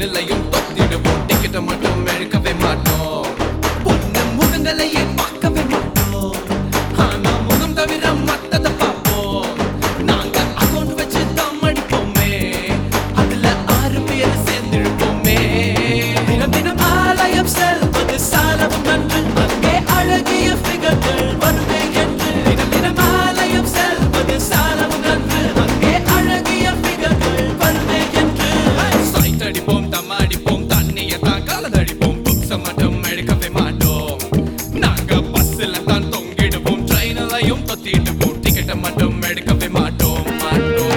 ட்ரெயினிலையும் தொத்திடுவோம் டிக்கெட்டை மட்டும் இழக்கவே மாட்டோம் பொண்ணு முகங்களையே பார்க்கவே மாட்டோம் ஆனா முகம் தவிர மத்தத பார்ப்போம் நாங்க அக்கௌண்ட் வச்சு தம் அடிப்போமே அதுல ஆறு பேர் சேர்ந்திருப்போமே தினம் தினம் ஆலயம் செல்வது சாலவும் நன்று அங்கே அழகிய ஃபிகர்கள் வருவே என்று தினம் தினம் ஆலயம் செல்வது சாலவும் நன்று அங்கே அழகிய ஃபிகர்கள் வருவே என்று சைட் அடிப்போம் தம் அடிப்போம் தண்ணியை தான் காலதடிப்போம் புக்ஸை மட்டும் எடுக்கவே மாட்டோம் நாங்க பஸ்ல தான் தொங்கிடுவோம் ட்ரெயினிலையும் தொத்திடுவோம் டிக்கெட்டை மட்டும் எடுக்கவே மாட்டோம் மாட்டோம்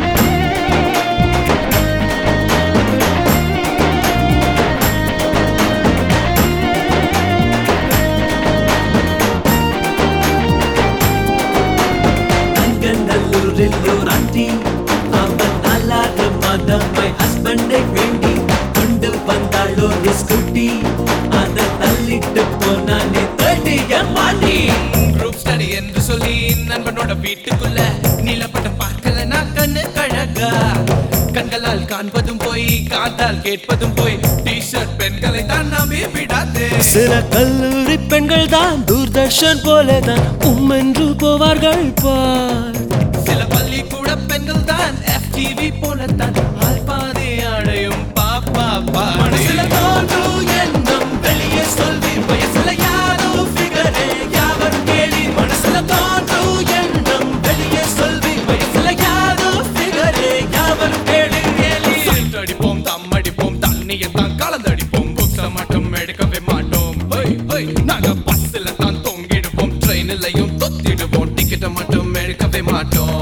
கங்கநல்லூரில் ஓர் ஆண்டி அவன் அல்லாத மதம் மை ஹஸ்பண்டை வேண்டி கொண்டு வந்தாள் ஒரு ஸ்கூட்டி அதை தள்ளிட்டு போனானே தேடி மாட்டி குரூப் ஸ்டடி என்று சொல்லி நண்பனோட வீட்டுக்குள்ள நீலப்பட்ட பார்க்கல நான் கண்ணு கழகா கண்களால் காண்பதும் போய் காதால் கேட்பதும் போய் டி-ஷர்ட் பெண்களை தான் நாமே விடாதே சில கல்லூரி பெண்கள் தான் தூர்தர்ஷன் போலதான் உம்மென்று போவார்கள் பார் சில பள்ளிக்கூட பெண்கள் தான் FTV போலத்தான் ஆள் பாதி அடையும் பாப்பா மனசுல தோன்றும் எண்ணம் வெளியே சொல்வி வயசுல யாரோ ஃபிகரே யாவரும் கேளி மனசுல தோன்றும் எண்ணம் வெளியே சொல்வி வயசுல யாரோ ஃபிகரே யாவரும் கேளி கேளி சைட் அடிப்போம் தம் அடிப்போம் தண்ணியை தான் கலந்தடிப்போம் புக்ஸை மட்டும் எடுக்கவே மாட்டோம் ஹோய் ஹோய் நாங்க பஸ்ல தான் தொங்கிடுவோம் ட்ரெயினிலையும் தொத்திடுவோம் டிக்கெட்டை மட்டும் எடுக்கவே மாட்டோம்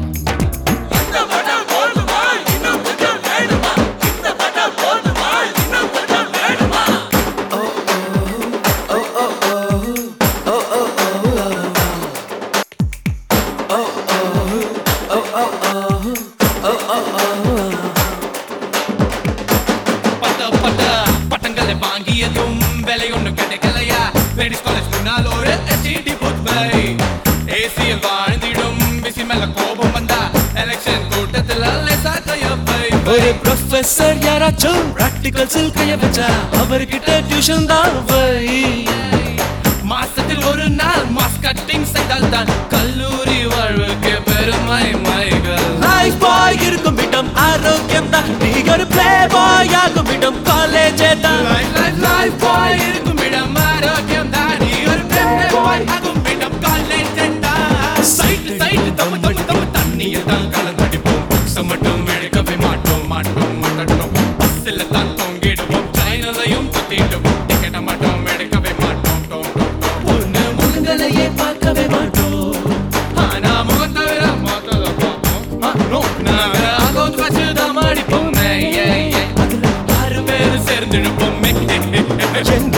பட்ட பட்ட பட்டங்களை வாங்கியதும் விலை ஒண்ணு கிடைக்கலையா லேடிஸ் காலேஜ் முன்னால் ஒரு எஸ்டிடி பூத் பை ஏசியில் வாழ்ந்திடும் பிசி மேல கோபம் வந்தா எலெக்ஷன் கூட்டத்தில் லேசா கையப்பை ஒரு ப்ரொஃபசர் யாராச்சும் பிராக்டிகல்ஸில் கைய வச்சா அவர்கிட்ட டியூஷன் தான் வை மாசத்தில் ஒரு நாள் மாஸ் கட்டிங் செய்தால் தான் கல்லூரி வாழ்வுக்கு பெருமை மைகள் லைஃப் பாய் இருக்கும் இடம் ஆரோக்கியம் தான் நீ ஒரு பிளே பாய் ஆகும் இடம் காலேஜே தான் லைஃப் லைஃப் லைஃப் பாய் இருக்கும் இடம் ஆரோக்கியம் தான் நீ ஒரு பெரிய பாய் ஆகும் இடம் காலேஜ் சைட் சைட் தம்ம தம்ம தம்ம தண்ணியை தான் கலந்தடிப்போம் புக்ஸை மட்டும் எடுக்கவே மாட்டோம் மாட்டோம் மாட்டோம் பஸ்ஸில் தான் தொங்கிடுவோம் ட்ரெயினிலையும் சுத்திடுவோம் டிக்கெட்டை மட்டும் எடுக்கவே மாட்டோம் டோம், டோம், டோம். பொண்ணு முகங்களையே பார்க்கவே மாட்டோம் ஆனா முகம் தவிர மொத்தத பார்ப்போம் ஆ, no. நாங்க அகௌண்ட் வச்சு தான் மாடிப்போம் ஏய், ஏய், ஏய். அதுல ஆறு பேர் சேர்ந்துடுப்போம் எங்க